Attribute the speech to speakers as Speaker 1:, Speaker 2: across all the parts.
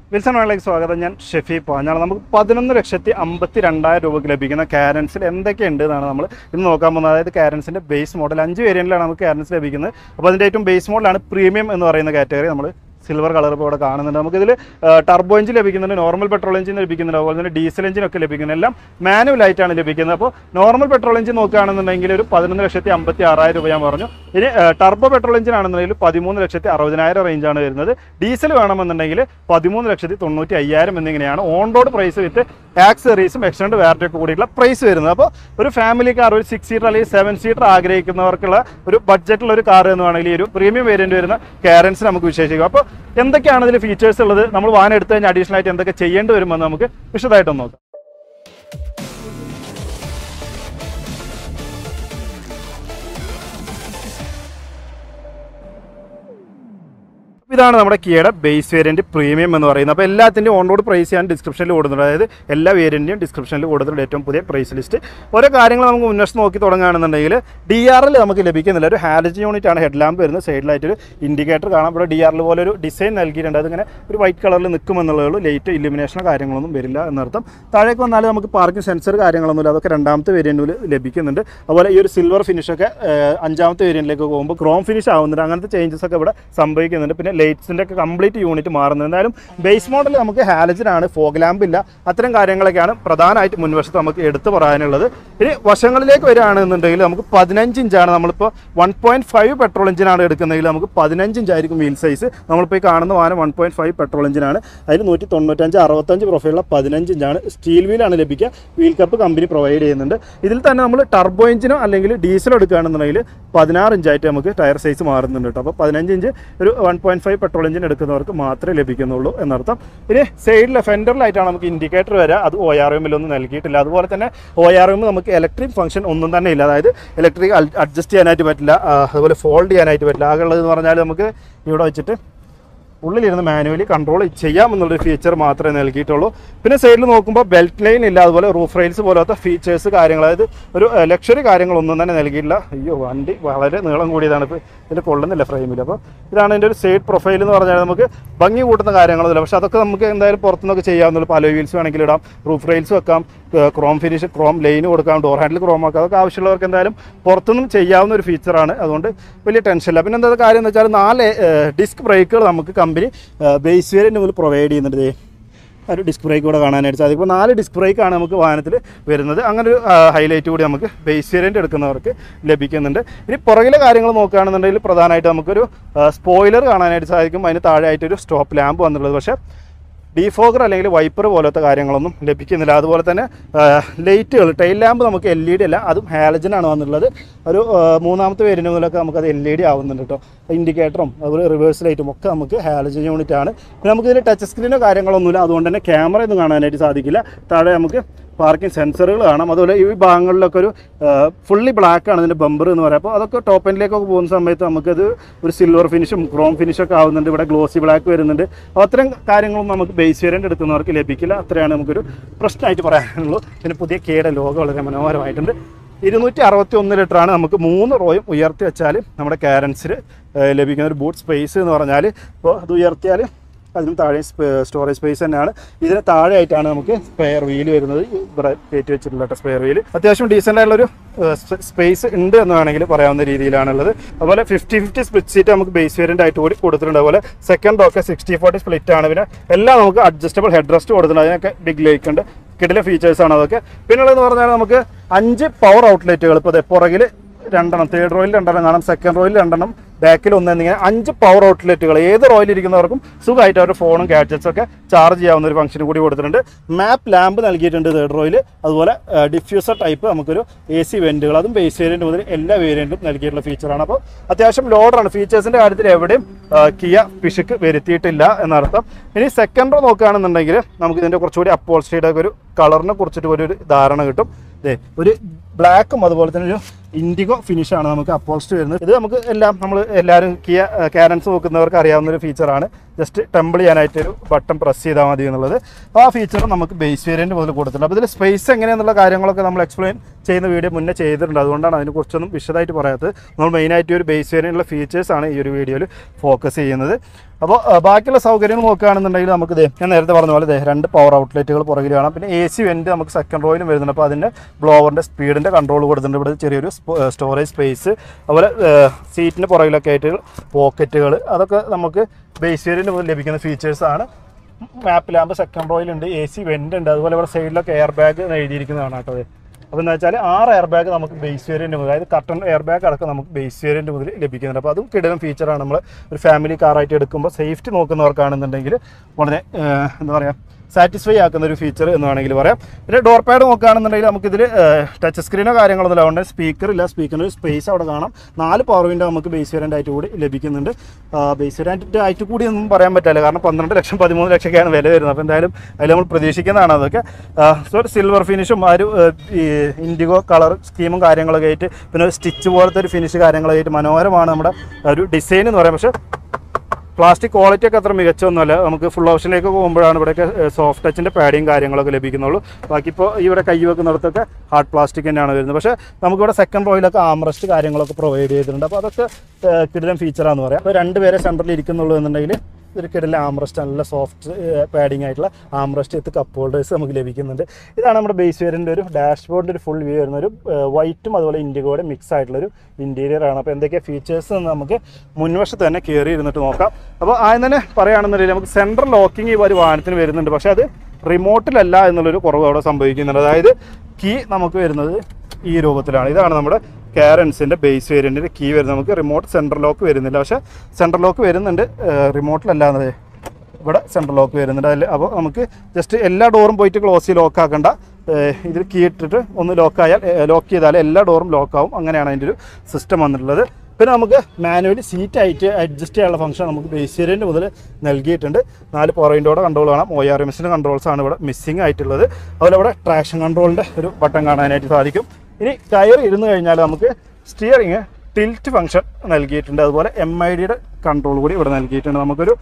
Speaker 1: Wilson വേളയ്ക്ക് സ്വാഗതം ഞാൻ ഷെഫി പാഞ്ഞാൾ നമുക്ക് പതിനൊന്ന് ലക്ഷത്തി അമ്പത്തി രണ്ടായിരം രൂപയ്ക്ക് ലഭിക്കുന്ന കാരൻസിൽ എന്തൊക്കെയുണ്ട് എന്നാണ് നമ്മൾ ഇന്ന് നോക്കാൻ പോകുന്നത് അതായത് കാരൻസിൻ്റെ ബേസ് മോഡൽ അഞ്ച് വേരിയൻറ്റിലാണ് നമുക്ക് കാരൻസ് ലഭിക്കുന്നത് അപ്പോൾ അതിൻ്റെ ഏറ്റവും ബേസ് മോഡലാണ് പ്രീമിയം എന്ന് പറയുന്ന കാറ്റഗറി നമ്മൾ സിൽവർ കളർ ഇപ്പോൾ ഇവിടെ കാണുന്നുണ്ട് നമുക്കിതിൽ ടർബോ എഞ്ചിൻ ലഭിക്കുന്നുണ്ട് നോർമൽ പെട്രോൾ എഞ്ചിൻ ലഭിക്കുന്നുണ്ട് അതുപോലെ തന്നെ ഡീസൽ എഞ്ചിൻ ഒക്കെ ലഭിക്കുന്നത് എല്ലാം മാനുവൽ ആയിട്ടാണ് ലഭിക്കുന്നത് അപ്പോൾ നോർമൽ പെട്രോൾ എഞ്ചിൻ നോക്കുകയാണെന്നുണ്ടെങ്കിൽ ഒരു പതിനൊന്ന് ലക്ഷത്തി അമ്പത്തി ആറായിരം രൂപ ഞാൻ പറഞ്ഞു ഇനി ടർബോ പെട്രോൾ എഞ്ചിൻ ആണെന്നുണ്ടെങ്കിൽ പതിമൂന്ന് ലക്ഷത്തി അറുപതിനായിരം റേഞ്ചാണ് വരുന്നത് ഡീസൽ വേണമെന്നുണ്ടെങ്കിൽ പതിമൂന്ന് ലക്ഷത്തി തൊണ്ണൂറ്റി അയ്യായിരം എന്നിങ്ങനെയാണ് ഓൺ റോഡ് പ്രൈസ് വിത്ത് ആക്സറീസും എക്സ്റ്റൻഡ് വാററ്റി ഒക്കെ കൂടിയിട്ടുള്ള പ്രൈസ് വരുന്നത് അപ്പോൾ ഒരു ഫാമിലി കാർ ഒരു സിക്സ് സീറ്റർ അല്ലെങ്കിൽ സെവൻ സീറ്റർ ആഗ്രഹിക്കുന്നവർക്കുള്ള ഒരു ബഡ്ജറ്റിലുള്ള ഒരു കാർ എന്ന് വേണമെങ്കിൽ ഈ ഒരു പ്രീമിയം വേരിയന്റ് വരുന്ന കാരൻസ് നമുക്ക് വിശേഷിക്കും അപ്പോൾ എന്തൊക്കെയാണ് ഇതിൽ ഫീച്ചേഴ്സ് ഉള്ളത് നമ്മൾ വാഹനം എടുത്തു കഴിഞ്ഞാൽ അഡീഷണൽ ആയിട്ട് എന്തൊക്കെ ചെയ്യേണ്ടി വരുമെന്ന് നമുക്ക് വിശദമായിട്ടൊന്ന് നോക്കാം ഇതാണ് നമ്മുടെ കിയയുടെ ബേസ് വേരിയന്റ് പ്രീമിയം എന്ന് പറയുന്നത് അപ്പോൾ എല്ലാത്തിൻ്റെയും ഓൺ റോഡ് പ്രൈസ് ഞാൻ ഡിസ്ക്രിപ്ഷനിൽ കൊടുക്കുന്നുണ്ട് അതായത് എല്ലാ വേരിയന്റിനും ഡിസ്ക്രിപ്ഷനിൽ കൊടുത്തിട്ടുണ്ട് ഏറ്റവും പുതിയ പ്രൈസ് ലിസ്റ്റ് ഓരോ കാര്യങ്ങൾ നമുക്ക് മുന്നോട്ട് നോക്കി തുടങ്ങുകയാണെന്നുണ്ടെങ്കിൽ ഡി ആർ എൽ നമുക്ക് ലഭിക്കുന്നില്ല ഒരു ഹാലജ് യൂണിറ്റ് ആണ് ഹെഡ് ലാമ്പ് വരുന്നത് സൈഡിലായിട്ട് ഒരു ഇൻഡിക്കേറ്റർ കാണാം ഇവിടെ ഡി ആർ എൽ പോലെ ഒരു ഡിസൈൻ നൽകിയിട്ടുണ്ട് അതിങ്ങനെ ഒരു വൈറ്റ് കളറിൽ നിൽക്കുമെന്നുള്ളതേ ഉള്ളൂ ലൈറ്റ് ഇല്ലുമിനേഷനോ കാര്യങ്ങളൊന്നും വരില്ല എന്നർത്ഥം താഴേക്ക് വന്നാൽ നമുക്ക് പാർക്കിംഗ് സെൻസർ കാര്യങ്ങളൊന്നുമില്ല അതൊക്കെ രണ്ടാമത്തെ വേരിയന്റിൽ ലഭിക്കുന്നുണ്ട് അതുപോലെ ഈ ഒരു സിൽവർ ഫിനിഷൊക്കെ അഞ്ചാമത്തെ വേരിയന്റിലേക്ക് പോകുമ്പോൾ ക്രോം ഫിനിഷ് ആവുന്നുണ്ട് അങ്ങനത്തെ ചേഞ്ചസ് ഒക്കെ ഇവിടെ സംഭവിക്കുന്നുണ്ട് പിന്നെ ലൈറ്റ്സിൻ്റെ ഒക്കെ കംപ്ലീറ്റ് യൂണിറ്റ് മാറുന്നത് എന്തായാലും ബേസ് മോഡൽ നമുക്ക് ഹാലജനാണ് ഫോഗ് ലാമ്പ് ഇല്ല അത്തരം കാര്യങ്ങളൊക്കെയാണ് പ്രധാനമായിട്ട് മുൻവശത്ത് നമുക്ക് എടുത്തു പറയാനുള്ളത് ഇനി വശങ്ങളിലേക്ക് വരികയാണെന്നുണ്ടെങ്കിൽ നമുക്ക് പതിനഞ്ച് ഇഞ്ചാണ് നമ്മളിപ്പോൾ വൺ പോയിന്റ് ഫൈവ് പെട്രോൾ എഞ്ചിനാണ് എടുക്കുന്നതെങ്കിൽ നമുക്ക് പതിനഞ്ച് ഇഞ്ചായിരിക്കും വീൽ സൈസ് നമ്മളിപ്പോൾ ഈ കാണുന്ന വാഹനം വൺ പോയിന്റ് ഫൈവ് പെട്രോൾ എഞ്ചിനാണ് അതിൽ നൂറ്റി തൊണ്ണൂറ്റഞ്ച് അറുപത്തഞ്ച് പ്രൊഫൈലുള്ള പതിനഞ്ച് ഇഞ്ചാണ് സ്റ്റീൽ വീലാണ് ലഭിക്കുക വീൽ കപ്പ് കമ്പനി പ്രൊവൈഡ് ചെയ്യുന്നുണ്ട് ഇതിൽ തന്നെ നമ്മൾ ടർബോ എഞ്ചിനോ അല്ലെങ്കിൽ ഡീസലോ എടുക്കുകയാണെന്നുണ്ടെങ്കിൽ പതിനാറ് ഇഞ്ചായിട്ട് നമുക്ക് ടയർ സൈസ് മാറുന്നുണ്ട് കേട്ടോ അപ്പോൾ പതിനഞ്ച് ഇഞ്ച് ഒരു one point five petrol engine എടുക്കുന്നവർക്ക് മാത്രമേ ലഭിക്കുന്നുള്ളൂ എന്നർത്ഥം ഇനി സൈഡിൽ ഫെൻഡറിലായിട്ടാണ് നമുക്ക് ഇൻഡിക്കേറ്റർ വരിക അത് ഒ ആർ എമ്മിലൊന്നും നൽകിയിട്ടില്ല അതുപോലെ തന്നെ ഒ ആർ എം നമുക്ക് ഇലക്ട്രിക് ഫംഗ്ഷൻ ഒന്നും തന്നെ ഇല്ല അതായത് ഇലക്ട്രിക് അഡ്ജസ്റ്റ് ചെയ്യാനായിട്ട് പറ്റില്ല ആ, അതുപോലെ ഫോൾഡ് ചെയ്യാനായിട്ട് പറ്റില്ല ആകെയുള്ളതെന്ന് പറഞ്ഞാൽ നമുക്ക് ഇവിടെ വെച്ചിട്ട് ഉള്ളിലിരുന്ന് മാനുവലി കൺട്രോൾ ചെയ്യാമെന്നുള്ളൊരു ഫീച്ചർ മാത്രമേ നൽകിയിട്ടുള്ളൂ പിന്നെ സൈഡിൽ നോക്കുമ്പോൾ ബെൽറ്റ് ലൈൻ ഇല്ല അതുപോലെ റൂഫ് റെയിൽസ് പോലത്തെ ഫീച്ചേഴ്സ് കാര്യങ്ങൾ അതായത് ഒരു ലക്ഷറി കാര്യങ്ങളൊന്നും തന്നെ നൽകിയില്ല അയ്യോ വണ്ടി വളരെ നീളം കൂടിയതാണ് ഇപ്പോൾ ഇതിൽ കൊള്ളുന്നില്ല ഫ്രെയിമിൽ അപ്പോൾ ഇതാണ് ഇതിൻ്റെ ഒരു സൈഡ് പ്രൊഫൈൽ എന്ന് പറഞ്ഞാൽ നമുക്ക് ഭംഗി കൂട്ടുന്ന കാര്യങ്ങളൊന്നുമില്ല പക്ഷേ അതൊക്കെ നമുക്ക് എന്തായാലും പുറത്തുനിന്നൊക്കെ ചെയ്യാവുന്നുള്ളൂ പല വീൽസ് വേണമെങ്കിൽ ഇടാം റൂഫ് റെയിൽസ് വെക്കാം ക്രോം ഫിനിഷ് ക്രോം ലൈൻ കൊടുക്കാം ഡോർ ഹാൻഡിൽ ക്രോം ആക്കാം അതൊക്കെ ആവശ്യമുള്ളവർക്ക് എന്തായാലും പുറത്തുനിന്നും ചെയ്യാവുന്ന ഒരു ഫീച്ചറാണ് അതുകൊണ്ട് വലിയ ടെൻഷനില്ല പിന്നെ എന്താ കാര്യം എന്ന് വെച്ചാൽ നാല് ഡിസ്ക് ബ്രേക്കുകൾ നമുക്ക് കമ്പനി ബേസ് വേരിയൻ്റ് മുതൽ പ്രൊവൈഡ് ചെയ്യുന്നുണ്ട് ദേ. ഒരു ഡിസ്ക് ബ്രേക്ക് കൂടെ കാണാനായിട്ട് സാധിക്കും ഇപ്പോൾ നാല് ഡിസ്ക് ബ്രേക്കാണ് നമുക്ക് വാഹനത്തിൽ വരുന്നത് അങ്ങനെ ഒരു ഹൈലൈറ്റ് കൂടി നമുക്ക് ബേസ് വേരിയൻ്റ് എടുക്കുന്നവർക്ക് ലഭിക്കുന്നുണ്ട് ഇനി പുറകിലെ കാര്യങ്ങൾ നോക്കുകയാണെന്നുണ്ടെങ്കിൽ പ്രധാനമായിട്ട് നമുക്കൊരു സ്പോയിലർ കാണാനായിട്ട് സാധിക്കും അതിന് താഴെയായിട്ടൊരു സ്റ്റോപ്പ് ലാമ്പ് വന്നിട്ടുള്ളത് പക്ഷേ ഡീഫോഗർ അല്ലെങ്കിൽ വൈപ്പർ പോലത്തെ കാര്യങ്ങളൊന്നും ലഭിക്കുന്നില്ല അതുപോലെ തന്നെ ലൈറ്റുകൾ ടൈൽ ലാമ്പ് നമുക്ക് എൽ ഇ ഡി അല്ല അതും ഹാലജനാണ് വന്നിട്ടുള്ളത് ഒരു ആ, മൂന്നാമത്തെ വേരിയൻ്റ് മുതലൊക്കെ നമുക്കത് എൽ ഇ ഡി ആവുന്നുണ്ട് കേട്ടോ ഇൻഡിക്കേറ്ററും അതുപോലെ റിവേഴ്സ് ലൈറ്റും ഒക്കെ നമുക്ക് ഹാലജൻ യൂണിറ്റ് ആണ് പിന്നെ നമുക്കിതിൽ ടച്ച് സ്ക്രീനോ കാര്യങ്ങളൊന്നുമില്ല അതുകൊണ്ട് തന്നെ ക്യാമറ ഒന്നും കാണാനായിട്ട് സാധിക്കില്ല താഴെ നമുക്ക് പാർക്കിംഗ് സെൻസറുകൾ കാണാം അതുപോലെ ഈ ഭാഗങ്ങളിലൊക്കെ ഒരു ഫുള്ളി ബ്ലാക്ക് ആണ് ഇതിൻ്റെ ബമ്പർ എന്ന് പറയാം അപ്പോൾ അതൊക്കെ ടോപ്പ് എൻഡിലേക്കൊക്കെ പോകുന്ന സമയത്ത് നമുക്കത് ഒരു സിൽവർ ഫിനിഷും ക്രോം ഫിനിഷും ഒക്കെ ആവുന്നുണ്ട് ഇവിടെ ഗ്ലോസി ബ്ലാക്ക് വരുന്നുണ്ട് അപ്പോൾ അത്തരം കാര്യങ്ങളൊന്നും നമുക്ക് ബേസ് വേരിയൻ്റ് എടുക്കുന്നവർക്ക് ലഭിക്കില്ല അത്രയാണ് നമുക്കൊരു പ്രശ്നമായിട്ട് പറയാനുള്ളൂ പിന്നെ പുതിയ കേയുടെ ലോഗോ വളരെ മനോഹരമായിട്ടുണ്ട് ഇരുന്നൂറ്റി അറുപത്തി ഒന്ന് ലിറ്ററാണ് നമുക്ക് മൂന്ന് റോയും ഉയർത്തി വെച്ചാൽ നമ്മുടെ കാരൻസിൽ ലഭിക്കുന്ന ഒരു ബൂട്ട് സ്പേസ് എന്ന് പറഞ്ഞാൽ ഇപ്പോൾ അത് ഉയർത്തിയാൽ അതിനും താഴെ സ്റ്റോറേജ് സ്പേസ് തന്നെയാണ് ഇതിന് താഴെയായിട്ടാണ് നമുക്ക് സ്പെയർ വീല് വരുന്നത് ഇവിടെ കയറ്റി വെച്ചിട്ടുള്ള സ്പെയർ വീല് അത്യാവശ്യം ഡീസൻ്റ് ആയിട്ടുള്ളൊരു സ്പേസ് ഉണ്ട് എന്ന് വേണമെങ്കിൽ പറയാവുന്ന രീതിയിലാണുള്ളത് അതുപോലെ ഫിഫ്റ്റി ഫിഫ്റ്റി സ്പ്ലിറ്റ് സീറ്റ് നമുക്ക് ബേസ് വേരിയൻ്റ് ആയിട്ട് കൂടി കൊടുത്തിട്ടുണ്ട് അതുപോലെ സെക്കൻഡ് ഒക്കെ സിക്സ്റ്റി ഫോർട്ടി സ്പ്ലിറ്റ് ആണ് പിന്നെ എല്ലാം നമുക്ക് അഡ്ജസ്റ്റബിൾ ഹെഡ് റെസ്റ്റ് കൊടുത്തിട്ടുണ്ട് അതിനൊക്കെ ബിഗ് ലേക്ക് ഉണ്ട് കിടിലെ ഫീച്ചേഴ്സ് ആണ് അതൊക്കെ പിന്നുള്ളതെന്ന് പറഞ്ഞാൽ നമുക്ക് അഞ്ച് പവർ ഔട്ട്ലെറ്റുകൾ ഇപ്പോൾ ദേ പുറകിൽ രണ്ടെണ്ണം തേർഡ് റോയിൽ രണ്ടെണ്ണം കാണാം സെക്കൻഡ് റോയിൽ രണ്ടെണ്ണം ബാക്കിൽ ഒന്ന് എന്നിങ്ങനെ അഞ്ച് പവർ ഔട്ട്ലെറ്റുകൾ ഏത് റോയിൽ ഇരിക്കുന്നവർക്കും സുഖമായിട്ട് അവരുടെ ഫോണും ഗാഡ്ജറ്റ്സ് ഒക്കെ ചാർജ് ചെയ്യാവുന്ന ഒരു ഫംഗ്ഷൻ കൂടി കൊടുത്തിട്ടുണ്ട് മാപ്പ് ലാമ്പ് നൽകിയിട്ടുണ്ട് തേർഡ് റോയിൽ അതുപോലെ ഡിഫ്യൂസർ ടൈപ്പ് നമുക്കൊരു എ സി വെൻറ്റുകൾ അതും ബേസ് വേരിയൻറ്റ് മുതൽ എല്ലാ വേരിയൻറ്റും നൽകിയിട്ടുള്ള ഫീച്ചറാണ് അപ്പോൾ അത്യാവശ്യം ലോഡറാണ് ഫീച്ചേഴ്സിൻ്റെ കാര്യത്തിൽ എവിടെയും ആ, കിയ പിശുക്ക് വരുത്തിയിട്ടില്ല എന്നർത്ഥം ഇനി സെക്കൻഡ് റോ നോക്കുകയാണെന്നുണ്ടെങ്കിൽ നമുക്ക് ഇതിൻ്റെ കുറച്ചുകൂടി അപ്പോൾസ്റ്റിയുടെ ഒരു കളറിനെ കുറിച്ചിട്ട് ഒരു ഒരു ധാരണ കിട്ടും ദേ ഒരു ബ്ലാക്കും അതുപോലെ തന്നെ ഒരു ഇൻഡിഗോ ഫിനിഷാണ് നമുക്ക് അപ്പോൾസ്റ്റ് വരുന്നത് ഇത് നമുക്ക് എല്ലാം നമ്മൾ എല്ലാവരും കിയ കാരൻസ് നോക്കുന്നവർക്ക് അറിയാവുന്ന ഒരു ഫീച്ചറാണ് ജസ്റ്റ് ടെമ്പിൾ ചെയ്യാനായിട്ട് ഒരു ബട്ടൺ പ്രസ് ചെയ്താൽ മതി എന്നുള്ളത് ആ ഫീച്ചർ നമുക്ക് ബേസ് വേരിയൻറ്റ് മുതൽ കൊടുത്തിട്ടുണ്ട് അപ്പോൾ ഇതിൽ സ്പേസ് എങ്ങനെയെന്നുള്ള കാര്യങ്ങളൊക്കെ നമ്മൾ എക്സ്പ്ലെയിൻ ചെയ്യുന്ന വീഡിയോ മുന്നേ ചെയ്തിട്ടുണ്ട് അതുകൊണ്ടാണ് അതിനെക്കുറിച്ചൊന്നും വിശദമായിട്ട് പറയാത്തത് നമ്മൾ മെയിനായിട്ട് ഈ ഒരു ബേസ് വേരിയൻ്റുള്ള ഫീച്ചേഴ്സാണ് ഈ ഒരു വീഡിയോയിൽ ഫോക്കസ് ചെയ്യുന്നത് അപ്പോൾ ബാക്കിയുള്ള സൗകര്യങ്ങൾ നോക്കുകയാണെന്നുണ്ടെങ്കിൽ നമുക്ക് ദേ ഞാൻ നേരത്തെ പറഞ്ഞ പോലെ ദേ രണ്ട് പവർ ഔട്ട്ലെറ്റുകൾ പുറകിൽ കാണാം പിന്നെ എ സി വെൻറ്റ് നമുക്ക് സെക്കൻഡ് റോയിലും വരുന്നുണ്ട് അപ്പോൾ അതിൻ്റെ ബ്ലോവറിൻ്റെ സ്പീഡിൻ്റെ കൺട്രോൾ കൊടുത്തിട്ടുണ്ട് ഇവിടെ ചെറിയൊരു സ്റ്റോറേജ് സ്പേസ് അതുപോലെ സീറ്റിൻ്റെ പുറകിലൊക്കെ ആയിട്ട് പോക്കറ്റുകൾ അതൊക്കെ നമുക്ക് ബേസ് വേരിയൻ്റ് മുതൽ ലഭിക്കുന്ന ഫീച്ചേഴ്സാണ് മാപ്പ് ലാമ്പ് സെക്കൻഡ് റോയിലുണ്ട് എ സി വെൻ്റ് ഉണ്ട് അതുപോലെ ഇവിടെ സൈഡിലൊക്കെ എയർ ബാഗ് എഴുതിയിരിക്കുന്നതാണ് കേട്ടോ അത് അപ്പോൾ എന്താ വെച്ചാൽ ആറ് എയർ ബാഗ് നമുക്ക് ബേസ് വേരിയൻ്റ് മുതൽ അതായത് കട്ടൺ എയർ ബാഗ് അടക്കം നമുക്ക് ബേസ് വേരിയൻ്റ് മുതൽ ലഭിക്കുന്നുണ്ട് അപ്പോൾ അതും കിടലും ഫീച്ചറാണ് നമ്മൾ ഒരു ഫാമിലി കാറായിട്ട് എടുക്കുമ്പോൾ സേഫ്റ്റി നോക്കുന്നവർക്കാണെന്നുണ്ടെങ്കിൽ വളരെ ഏഹ്, എന്താ പറയുക സാറ്റിസ്ഫൈ ആക്കുന്ന ഒരു ഫീച്ചർ എന്ന് വേണമെങ്കിൽ പറയാം പിന്നെ ഡോർ പാഡ് നോക്കുകയാണെന്നുണ്ടെങ്കിൽ നമുക്കിതിൽ ടച്ച് സ്ക്രീനോ കാര്യങ്ങളൊന്നും അതുകൊണ്ട് സ്പീക്കർ ഇല്ല സ്പീക്കറിന് ഒരു സ്പേസ് അവിടെ കാണാം നാല് പവർ വിൻഡോ നമുക്ക് ബേസ് വേരിയൻ്റ് ആയിട്ട് കൂടി ലഭിക്കുന്നുണ്ട് ബേസ് വേരിയൻ്റ് ആയിട്ട് കൂടി ഒന്നും പറയാൻ പറ്റില്ല കാരണം പന്ത്രണ്ട് ലക്ഷം പതിമൂന്ന് ലക്ഷമൊക്കെയാണ് വില വരുന്നത് അപ്പോൾ എന്തായാലും അതിൽ നമ്മൾ പ്രതീക്ഷിക്കുന്നതാണ് അതൊക്കെ സോ സിൽവർ ഫിനിഷും ആ ഒരു ഏഹ്, ഈ ഇൻഡിഗോ കളർ സ്കീമും കാര്യങ്ങളൊക്കെ ആയിട്ട് പിന്നെ ഒരു സ്റ്റിച്ച് പോലത്തെ ഒരു ഫിനിഷ് കാര്യങ്ങളൊക്കെ ആയിട്ട് മനോഹരമാണ് നമ്മുടെ ഒരു ഡിസൈൻ എന്ന് പറയാം പക്ഷേ പ്ലാസ്റ്റിക് ക്വാളിറ്റി ഒക്കെ അത്ര മികച്ചൊന്നുമല്ല നമുക്ക് ഫുൾ ഓപ്ഷനിലേക്ക് പോകുമ്പോഴാണ് ഇവിടെയൊക്കെ സോഫ്റ്റ് ടച്ചിൻ്റെ പാഡിയും കാര്യങ്ങളൊക്കെ ലഭിക്കുന്നുള്ളൂ ബാക്കി ഇപ്പോൾ ഇവിടെ കൈ വെക്കുന്നിടത്തൊക്കെ ഹാർഡ് പ്ലാസ്റ്റിക് തന്നെയാണ് വരുന്നത് പക്ഷേ നമുക്കിവിടെ സെക്കൻഡ് റോയിലൊക്കെ ആംറസ്റ്റ് കാര്യങ്ങളൊക്കെ പ്രൊവൈഡ് ചെയ്തിട്ടുണ്ട് അപ്പോൾ അതൊക്കെ കിടിലം ഫീച്ചറാന്ന് പറയാം അപ്പോൾ രണ്ട് പേരെ സെൻറ്ററിൽ ഇരിക്കുന്നുള്ളൂ എന്നുണ്ടെങ്കിൽ ഒരു കിടല ആംറസ്റ്റ് നല്ല സോഫ്റ്റ് പാഡിങ് ആയിട്ടുള്ള ആംറസ്റ്റ് എത്ത് കപ്പ് ഹോൾഡേഴ്സ് നമുക്ക് ലഭിക്കുന്നുണ്ട് ഇതാണ് നമ്മുടെ ബേസ് വേരിൻ്റെ ഒരു ഡാഷ്ബോർഡിൻ്റെ ഒരു ഫുൾ വ്യൂ വരുന്ന ഒരു വൈറ്റും അതുപോലെ ഇൻഡിഗോയുടെ മിക്സ് ആയിട്ടുള്ള ഒരു ഇൻറ്റീരിയർ ആണ് അപ്പോൾ എന്തൊക്കെയാണ് ഫീച്ചേഴ്സ് എന്ന് നമുക്ക് മുൻവശത്ത് തന്നെ കയറി ഇരുന്നിട്ട് നോക്കാം അപ്പോൾ ആദ്യം തന്നെ പറയുകയാണെന്നുണ്ടെങ്കിൽ നമുക്ക് സെൻട്രൽ ലോക്കിംഗ് ഈ ഒരു വാഹനത്തിന് വരുന്നുണ്ട് പക്ഷേ അത് റിമോട്ടിലല്ല എന്നുള്ളൊരു കുറവ് അവിടെ സംഭവിക്കുന്നുണ്ട് അതായത് കീ നമുക്ക് വരുന്നത് ഈ രൂപത്തിലാണ് ഇതാണ് നമ്മുടെ കാരൻസിൻ്റെ ബേസ് വേരിയൻറ്റിൻ്റെ കീ വരുന്നത് നമുക്ക് റിമോട്ട് സെൻട്രൽ ലോക്ക് വരുന്നില്ല പക്ഷേ സെൻട്രൽ ലോക്ക് വരുന്നുണ്ട് റിമോട്ടിലല്ല എന്നത് ഇവിടെ സെൻട്രൽ ലോക്ക് വരുന്നുണ്ട് അതിൽ അപ്പോൾ നമുക്ക് ജസ്റ്റ് എല്ലാ ഡോറും പോയിട്ട് ക്ലോസ് ചെയ്ത് ലോക്ക് ആക്കണ്ട ഏഹ് ഇതിൽ കീ ഇട്ടിട്ട് ഒന്ന് ലോക്ക് ആയാൽ ലോക്ക് ചെയ്താൽ എല്ലാ ഡോറും ലോക്ക് ആവും അങ്ങനെയാണ് അതിൻ്റെ ഒരു സിസ്റ്റം വന്നിട്ടുള്ളത് പിന്നെ നമുക്ക് മാനുവലി സീറ്റ് ആയിട്ട് അഡ്ജസ്റ്റ് ചെയ്യാനുള്ള ഫംഗ്ഷൻ നമുക്ക് ബേസ് വേരിയൻറ്റ് മുതൽ നൽകിയിട്ടുണ്ട് നാല് പോയിൻറ്റോടെ കൺട്രോൾ കാണാം ഒ ആർ എംസിൻ്റെ കൺട്രോൾസ് ആണ് ഇവിടെ മിസ്സിംഗ് ആയിട്ടുള്ളത് അതുപോലെ ഇവിടെ ട്രാക്ഷൻ കൺട്രോളിൻ്റെ ഒരു ബട്ടൺ കാണാനായിട്ട് സാധിക്കും ഇനി ടയർ ഇരുന്ന് കഴിഞ്ഞാൽ നമുക്ക് സ്റ്റിയറിങ് ടിൽറ്റ് ഫംഗ്ഷൻ നൽകിയിട്ടുണ്ട് അതുപോലെ എം ഐ ഡിയുടെ കൺട്രോൾ കൂടി ഇവിടെ നൽകിയിട്ടുണ്ട് നമുക്കൊരു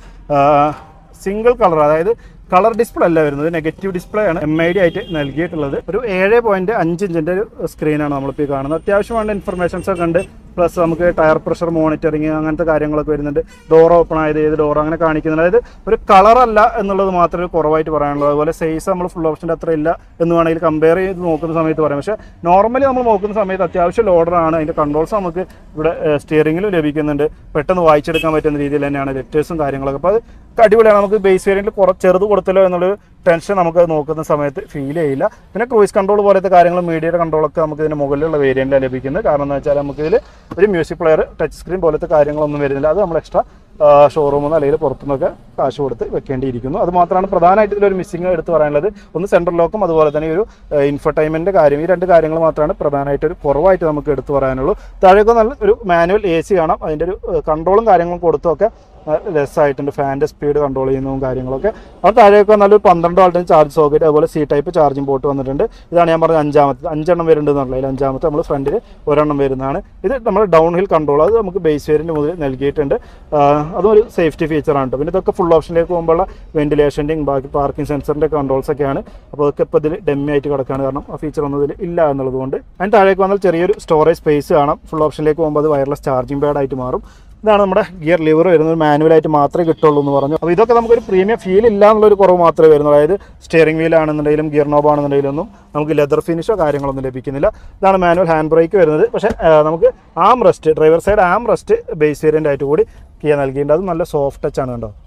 Speaker 1: സിംഗിൾ കളർ അതായത് കളർ ഡിസ്പ്ലേ അല്ല വരുന്നത് നെഗറ്റീവ് ഡിസ്പ്ലേ ആണ് എം ഐ ഡി ആയിട്ട് നൽകിയിട്ടുള്ളത് ഒരു ഏഴ് പോയിന്റ് അഞ്ച് ഇഞ്ചിന്റെ ഒരു സ്ക്രീനാണ് നമ്മളിപ്പോൾ ഈ കാണുന്നത് അത്യാവശ്യം വേണ്ട ഇൻഫർമേഷൻസ് ഒക്കെ ഉണ്ട് പ്ലസ് നമുക്ക് ടയർ പ്രഷർ മോണിറ്ററിങ് അങ്ങനത്തെ കാര്യങ്ങളൊക്കെ വരുന്നുണ്ട് ഡോർ ഓപ്പൺ ആയത് ഏത് ഡോർ അങ്ങനെ കാണിക്കുന്നുണ്ട് അതായത് ഒരു കളർ അല്ല എന്നുള്ളത് മാത്രമേ ഒരു കുറവായിട്ട് പറയാനുള്ളൂ അതുപോലെ സൈസ് നമ്മൾ ഫുൾ ഓപ്ഷൻ്റെ അത്ര ഇല്ല എന്ന് വേണമെങ്കിൽ കമ്പയർ ചെയ്ത് നോക്കുന്ന സമയത്ത് പറയാം പക്ഷേ നോർമലി നമ്മൾ നോക്കുന്ന സമയത്ത് അത്യാവശ്യം ലോഡറാണ് അതിൻ്റെ കൺട്രോൾസ് നമുക്ക് ഇവിടെ സ്റ്റിയറിംഗിലും ലഭിക്കുന്നുണ്ട് പെട്ടെന്ന് വായിച്ചെടുക്കാൻ പറ്റുന്ന രീതിയിൽ തന്നെയാണ് ലെറ്റേഴ്സും കാര്യങ്ങളൊക്കെ അപ്പോൾ അത് അടിപൊളിയാണ് നമുക്ക് ബേസ് വേരിയൻറ്റിൽ കുറച്ച് ചെറുത് കൊടുത്തല്ലോ എന്നുള്ളൊരു ടെൻഷൻ നമുക്ക് നോക്കുന്ന സമയത്ത് ഫീൽ ചെയ്യില്ല പിന്നെ ക്രൂയിസ് കൺട്രോൾ പോലത്തെ കാര്യങ്ങൾ മീഡിയയുടെ കൺട്രോളൊക്കെ നമുക്ക് ഇതിന് മുകളിലുള്ള വേരിയൻറ്റിലാണ് ലഭിക്കുന്നത് കാരണം എന്ന് വെച്ചാൽ നമുക്ക് ഇതിൽ ഒരു മ്യൂസിക് പ്ലെയർ ടച്ച് സ്ക്രീൻ പോലത്തെ കാര്യങ്ങളൊന്നും വരുന്നില്ല അത് നമ്മൾ എക്സ്ട്രാ ഷോറൂമിൽ നിന്ന് അല്ലെങ്കിൽ പുറത്തുനിന്നൊക്കെ കാശ് കൊടുത്ത് വെക്കേണ്ടിയിരിക്കുന്നു അത് മാത്രമാണ് പ്രധാനമായിട്ട് ഇതിലൊരു മിസ്സിംഗ് എടുത്ത് പറയാനുള്ളത് ഒന്ന് സെൻട്രൽ ലോക്കും അതുപോലെ തന്നെ ഈ ഒരു ഇൻഫർടൈൻമെൻറ്റ് കാര്യം ഈ രണ്ട് കാര്യങ്ങൾ മാത്രമാണ് പ്രധാനമായിട്ട് ഒരു കുറവായിട്ട് നമുക്ക് എടുത്തു പറയാനുള്ളൂ താഴേക്ക് നല്ല ഒരു മാനുവൽ എ സി കാണാം അതിൻ്റെ ഒരു കൺട്രോളും കാര്യങ്ങളും കൊടുത്തൊക്കെ ലെസ് ആയിട്ടുണ്ട് ഫാൻ്റെ സ്പീഡ് കൺട്രോൾ ചെയ്യുന്നതും കാര്യങ്ങളൊക്കെ അപ്പോൾ താഴേക്ക് നല്ലൊരു പന്ത്രണ്ട് വാൾട്ടിന് ചാർജ് സോക്കറ്റ് അതുപോലെ സി ടൈപ്പ് ചാർജിങ് പോർട്ട് വന്നിട്ടുണ്ട് ഇതാണ് ഞാൻ പറഞ്ഞത് അഞ്ചാമത്തെ അഞ്ചെണ്ണം വരുന്നുണ്ട് എന്നുള്ളത് അതിൽ അഞ്ചാമത്തെ നമ്മൾ ഫ്രണ്ടിൽ ഒരെണ്ണം വരുന്നതാണ് ഇത് നമ്മൾ ഡൗൺ ഹിൽ കൺട്രോൾ അത് നമുക്ക് ബേസ് വേരിയൻറ്റ് മുതൽ നൽകിയിട്ടുണ്ട് ആ, അതും ഒരു സേഫ്റ്റി ഫീച്ചറാണ് കേട്ടോ പിന്നെ ഇതൊക്കെ ഫുൾ ഓപ്ഷനിലേക്ക് പോകുമ്പോഴുള്ള വെന്റിലേഷൻ്റെയും ബാക്കി പാർക്കിംഗ് സെൻസറിൻ്റെ കൺട്രോൾസ് ഒക്കെയാണ് അപ്പോൾ അതൊക്കെ ഇപ്പോൾ ഇതിൽ ഡെമ്മി ആയിട്ട് കിടക്കുകയാണ് കാരണം ആ ഫീച്ചർ ഒന്നും ഇതിൽ ഇല്ല എന്നുള്ളത് കൊണ്ട് അതിന് താഴേക്ക് വന്നാൽ ചെറിയൊരു സ്റ്റോറേജ് സ്പേസ് കാണാം ഫുൾ ഓപ്ഷനിലേക്ക് പോകുമ്പോൾ അത് വയർലെസ് ചാർജിങ് പാഡ് ആയിട്ട് മാറും ഇതാണ് നമ്മുടെ ഗിയർ ലിവർ വരുന്നത് മാനുവലായിട്ട് മാത്രമേ കിട്ടുള്ളൂ എന്ന് പറഞ്ഞു അപ്പോൾ ഇതൊക്കെ നമുക്കൊരു പ്രീമിയം ഫീൽ ഇല്ല എന്നുള്ളൊരു കുറവ് മാത്രമേ വരുന്നുള്ളൂ അതായത് സ്റ്റിയറിംഗ് വീൽ ആണെന്നുണ്ടെങ്കിലും ഗിയർ നോബ് ആണെന്നുണ്ടെങ്കിലും ഒന്നും നമുക്ക് ലെതർ ഫിനിഷോ കാര്യങ്ങളൊന്നും ലഭിക്കുന്നില്ല ഇതാണ് മാനുവൽ ഹാൻഡ് ബ്രേക്ക് വരുന്നത് പക്ഷേ ആ, നമുക്ക് armrest driver side armrest base variant ആയിട്ട് കൂടി കിയ നൽകിയിട്ടുണ്ട് അത് നല്ല സോഫ്റ്റ് ടച്ച് ആണ് കണ്ടോ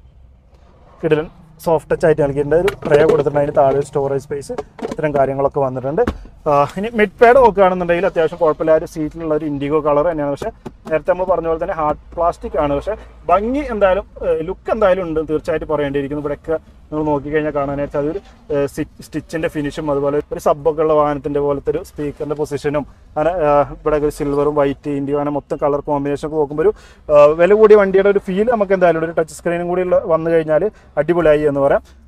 Speaker 1: കിടിലൻ സോഫ്റ്റ് ടച്ച് ആയിട്ട് നൽകിയിട്ടുണ്ട് ഒരു ട്രേ കൊടുത്തിട്ടുണ്ട് അതിന് താഴെ സ്റ്റോറേജ് സ്പേസ് ഇത്തരം കാര്യങ്ങളൊക്കെ വന്നിട്ടുണ്ട് ആ, ഇനി മിഡ് പാഡ് നോക്കുകയാണെന്നുണ്ടെങ്കിൽ അത്യാവശ്യം കുഴപ്പമില്ല ആ ഒരു സീറ്റിലുള്ള ഒരു ഇൻഡിഗോ കളർ തന്നെയാണ് പക്ഷേ നേരത്തെ നമ്മൾ പറഞ്ഞ പോലെ തന്നെ ഹാർഡ് പ്ലാസ്റ്റിക് ആണ് പക്ഷേ ഭംഗി എന്തായാലും ലുക്ക് എന്തായാലും ഉണ്ട് തീർച്ചയായിട്ടും പറയേണ്ടിയിരിക്കുന്നു ഇവിടെയൊക്കെ നിങ്ങൾ നോക്കിക്കഴിഞ്ഞാൽ കാണാനായിട്ട് അതൊരു സ്റ്റിച്ചിൻ്റെ ഫിനിഷും അതുപോലെ ഒരു സബ്ബൊക്കെ ഉള്ള വാഹനത്തിൻ്റെ പോലത്തെ ഒരു സ്പീക്കറിൻ്റെ പൊസിഷനും അങ്ങനെ ആ, ഇവിടെ ഒരു സിൽവറും വൈറ്റ് ഇൻഡിയോ അങ്ങനെ മൊത്തം കളർ കോമ്പിനേഷൻ ഒക്കെ നോക്കുമ്പോൾ ഒരു ആ, വില കൂടിയ വണ്ടിയുടെ ഒരു ഫീൽ നമുക്ക് എന്തായാലും ഒരു ടച്ച് സ്ക്രീനും കൂടി ഉള്ള വന്നു കഴിഞ്ഞാൽ അടിപൊളിയായി എന്ന് പറയാം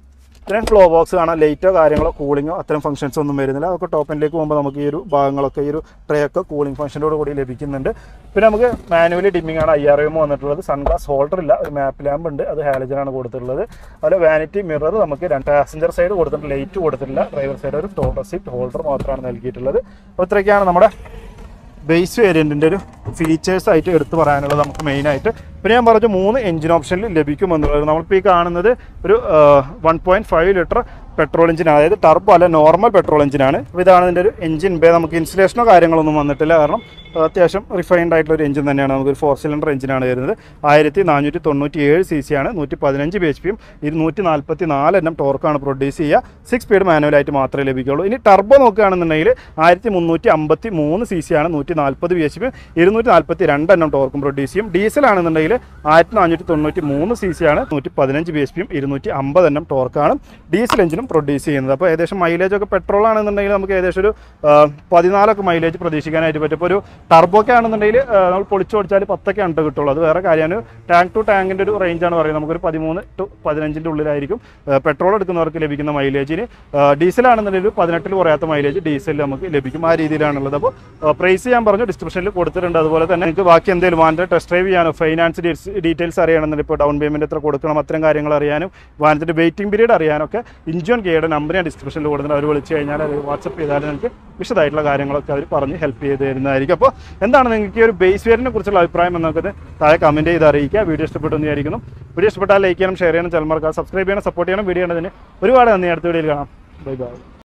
Speaker 1: ഇത്രയും ഫ്ലോ ബോക്സ് കാണാം ലൈറ്റോ കാര്യങ്ങളോ കൂളിങ്ങോ അത്തരം ഫംഗ്ഷൻസ് ഒന്നും വരുന്നില്ല അതൊക്കെ ടോപ്പ് എൻഡിലേക്ക് പോകുമ്പോൾ നമുക്ക് ഈ ഒരു ഭാഗങ്ങളൊക്കെ ഈ ഒരു ട്രേ ഒക്കെ കൂളിംഗ് ഫംഗ്ഷനോട് കൂടി ലഭിക്കുന്നുണ്ട് പിന്നെ നമുക്ക് മാനുവലി ഡിമ്മിംഗ് ആണ് ഐ ആർ എം വന്നിട്ടുള്ളത് സൺഗ്ലാസ് ഹോൾഡർ ഇല്ല ഒരു മാപ്പ് ലാമ്പ് ഉണ്ട് അത് ഹാലജൻ ആണ് കൊടുത്തിട്ടുള്ളത് അതുപോലെ വാനിറ്റി മിറർ നമുക്ക് രണ്ട് പാസഞ്ചർ സൈഡ് കൊടുത്തിട്ടുണ്ട് ലൈറ്റ് കൊടുത്തിട്ടില്ല ഡ്രൈവർ സൈഡ് ഒരു ടോട്ടർ സീറ്റ് ഹോൾഡർ മാത്രമാണ് നൽകിയിട്ടുള്ളത് അപ്പോൾ ഇത്രയൊക്കെയാണ് നമ്മുടെ ബേസ് വേരിയൻറ്റിൻ്റെ ഒരു ഫീച്ചേഴ്സ് ആയിട്ട് എടുത്തു പറയാനുള്ളത് നമുക്ക് മെയിനായിട്ട് പിന്നെ ഞാൻ പറഞ്ഞു മൂന്ന് എഞ്ചിൻ ഓപ്ഷനിൽ ലഭിക്കുമെന്നുള്ളത് നമ്മളിപ്പോൾ ഈ കാണുന്നത് ഒരു one point five litre petrol എഞ്ചിനാണ് അതായത് ടർബോ അല്ല നോർമൽ പെട്രോൾ എഞ്ചിനാണ് അപ്പോൾ ഇതാണ് ഇതിൻ്റെ ഒരു എഞ്ചിൻ ബേ നമുക്ക് ഇൻസ്റ്റലേഷനോ കാര്യങ്ങളൊന്നും വന്നിട്ടില്ല കാരണം ആ, അത്യാവശ്യം റിഫൈൻഡ് ആയിട്ടുള്ള ഒരു എഞ്ചിൻ തന്നെയാണ് നമുക്കൊരു ഫോർ സിലിണ്ടർ എഞ്ചിനാണ് വരുന്നത് ആയിരത്തി നാനൂറ്റി തൊണ്ണൂറ്റി ഏഴ് സി സി ആണ് നൂറ്റി പതിനഞ്ച് ബി എച്ച് പിയും ഇരുന്നൂറ്റി നാൽപ്പത്തി നാല് എണ്ണം ടോർക്കാണ് പ്രൊഡ്യൂസ് ചെയ്യുക സിക്സ് സ്പീഡ് മാനുവലായിട്ട് മാത്രമേ ലഭിക്കുകയുള്ളൂ ഇനി ടർബോ നോക്കുകയാണെന്നുണ്ടെങ്കിൽ ആയിരത്തി മുന്നൂറ്റി അമ്പത്തി മൂന്ന് സി സി ആണ് നൂറ്റി നാൽപ്പത് ബി എച്ച് പിയും ഇരുന്നൂറ്റി നാൽപ്പത്തി രണ്ട് എണ്ണം ടോർക്കും പ്രൊഡ്യൂസ് ചെയ്യും ഡീസൽ ആണെന്നുണ്ടെങ്കിൽ ആയിരത്തി നാനൂറ്റി തൊണ്ണൂറ്റി മൂന്ന് സി സി ആണ് നൂറ്റി പതിനഞ്ച് ബി എച്ച് പിയും ഇരുന്നൂറ്റി അമ്പത് എണ്ണം ടോർക്കാണ് ഡീസൽ എഞ്ചിനും പ്രൊഡ്യൂസ് ചെയ്യുന്നത് അപ്പോൾ ഏകദേശം മൈലേജ് ഒക്കെ പെട്രോൾ ആണെന്നുണ്ടെങ്കിൽ നമുക്ക് ഏകദേശം ഒരു ആ, പതിനാലൊക്കെ മൈലേജ് പ്രതീക്ഷിക്കാനായിട്ട് പറ്റും ഇപ്പോൾ ഒരു ടർബോക്കെ ആണെന്നുണ്ടെങ്കിൽ ആ, നമ്മൾ പൊളിച്ചു ഓടിച്ചാൽ പത്തൊക്കെ ആണ് കിട്ടുള്ളൂ അത് വേറെ കാര്യമാണ് ടാങ്ക് ടു ടാങ്കിൻ്റെ ഒരു റേഞ്ചാണ് പറയുന്നത് നമുക്കൊരു പതിമൂന്ന് ടു പതിനഞ്ചിൻ്റെ ഉള്ളിലായിരിക്കും പെട്രോൾ എടുക്കുന്നവർക്ക് ലഭിക്കുന്ന മൈലേജിന് ഡീസൽ ആണെന്നുണ്ടെങ്കിൽ ഒരു പതിനെട്ടിൽ കുറയാത്ത മൈലേജ് ഡീസലിൽ നമുക്ക് ലഭിക്കും ആ രീതിയിലാണുള്ളത് അപ്പോൾ പ്രൈസ് ഞാൻ പറഞ്ഞു ഡിസ്ക്രിപ്ഷനിൽ കൊടുത്തിട്ടുണ്ട് അതുപോലെ തന്നെ നിങ്ങൾക്ക് ബാക്കി എന്തെങ്കിലും വാഹനത്തെ ടെസ്റ്റ് ഡ്രൈവ് ചെയ്യാനോ ഫൈനാൻസ് ഡീറ്റെയിൽസ് അറിയണമെന്നുണ്ടെങ്കിൽ ഇപ്പോൾ ഡൗൺ പേയ്മെൻറ്റ് എത്ര കൊടുക്കണം അത്തരം കാര്യങ്ങൾ അറിയാനും വാഹനത്തിൻ്റെ വെയിറ്റിംഗ് പീരീഡ് അറിയാനൊക്കെ ഇൻജോൺ കെയുടെ നമ്പർ ഞാൻ ഡിസ്ക്രിപ്ഷനിൽ കൊടുത്തിട്ടുണ്ട് അവർ വിളിച്ച് കഴിഞ്ഞാൽ അത് വാട്സപ്പ് ചെയ്താൽ നിങ്ങൾക്ക് വിശദമായിട്ടുള്ള കാര്യങ്ങളൊക്കെ അവർ പറഞ്ഞ് ഹെൽപ്പ് ചെയ്ത് തരുന്നതായിരിക്കും അപ്പോൾ എന്താണ് നിങ്ങൾക്ക് ഈ ഒരു ബേസ് വേരിനെ കുറിച്ചുള്ള അഭിപ്രായം എന്നൊക്കെ താഴെ കമൻറ്റ് ചെയ്ത് അറിയിക്കുക വീഡിയോ ഇഷ്ടപ്പെട്ടു എന്ന് വിചാരിക്കുന്നു വീഡിയോ ഇഷ്ടപ്പെട്ടാൽ ലൈക്ക് ചെയ്യണം ഷെയർ ചെയ്യണം ചിലമർക്ക് സബ്സ്ക്രൈബ് ചെയ്യണം സപ്പോർട്ട് ചെയ്യണം വീഡിയോ കണ്ടതിന് ഒരുപാട് നന്ദി അടുത്ത വീഡിയോയിൽ കാണാം ബൈ ബൈ